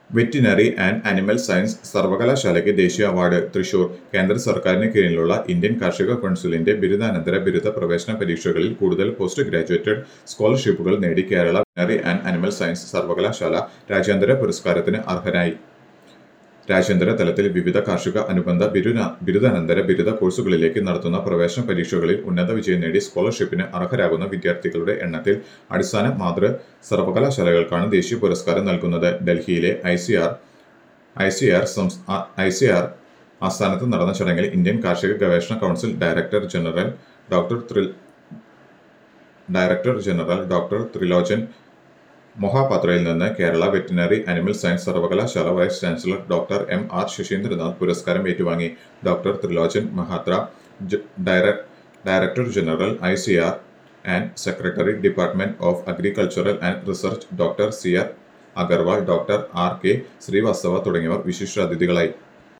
veterinary and animal science സർവകലാശാലയ്ക്ക് ദേശീയ award Thrissur കേന്ദ്ര സർക്കാരിന് കീഴിലുള്ള ഇന്ത്യൻ കാർഷിക കൗൺസിലിന്റെ ബിരുദാനന്തര ബിരുദ പ്രവേശന പരീക്ഷകളിൽ കൂടുതൽ പോസ്റ്റ് ഗ്രാജുവേറ്റഡ് സ്കോളർഷിപ്പുകൾ നേടി Kerala veterinary and animal science സർവകലാശാല രാജ്യാന്തര പുരസ്കാരത്തിന് അർഹരായി രാജ്യാന്തര തലത്തിൽ വിവിധ കാർഷിക അനുബന്ധ ബിരുദ ബിരുദാനന്തര ബിരുദ കോഴ്സുകളിലേക്ക് നടത്തുന്ന പ്രവേശന പരീക്ഷകളിൽ ഉന്നത വിജയം നേടി സ്കോളർഷിപ്പിന് അർഹരാകുന്ന വിദ്യാർത്ഥികളുടെ എണ്ണത്തിൽ അടിസ്ഥാന മാതൃ സർവകലാശാലകൾക്കാണ് ദേശീയ പുരസ്കാരം നൽകുന്നത് ഡൽഹിയിലെ I C R I C R I C R ആസ്ഥാനത്ത് നടന്ന ചടങ്ങിൽ ഇന്ത്യൻ കാർഷിക ഗവേഷണ കൗൺസിൽ ഡയറക്ടർ ജനറൽ ഡോക്ടർ ത്രിൽ ഡയറക്ടർ ജനറൽ ഡോക്ടർ ത്രിലോചൻ മൊഹാപാത്രയിൽ നിന്ന് കേരള വെറ്റിനറി അനിമൽ സയൻസ് സർവകലാശാല vice chancellor doctor M R Sasindranath പുരസ്കാരം ഏറ്റുവാങ്ങി ഡോക്ടർ ത്രിലോചൻ മഹാത്ര ജ- ഡയറ- director general I C R and secretary department of agricultural and research doctor C R Agarwal doctor R K Srivastava തുടങ്ങിയവർ വിശിഷ്ടാതിഥികളായി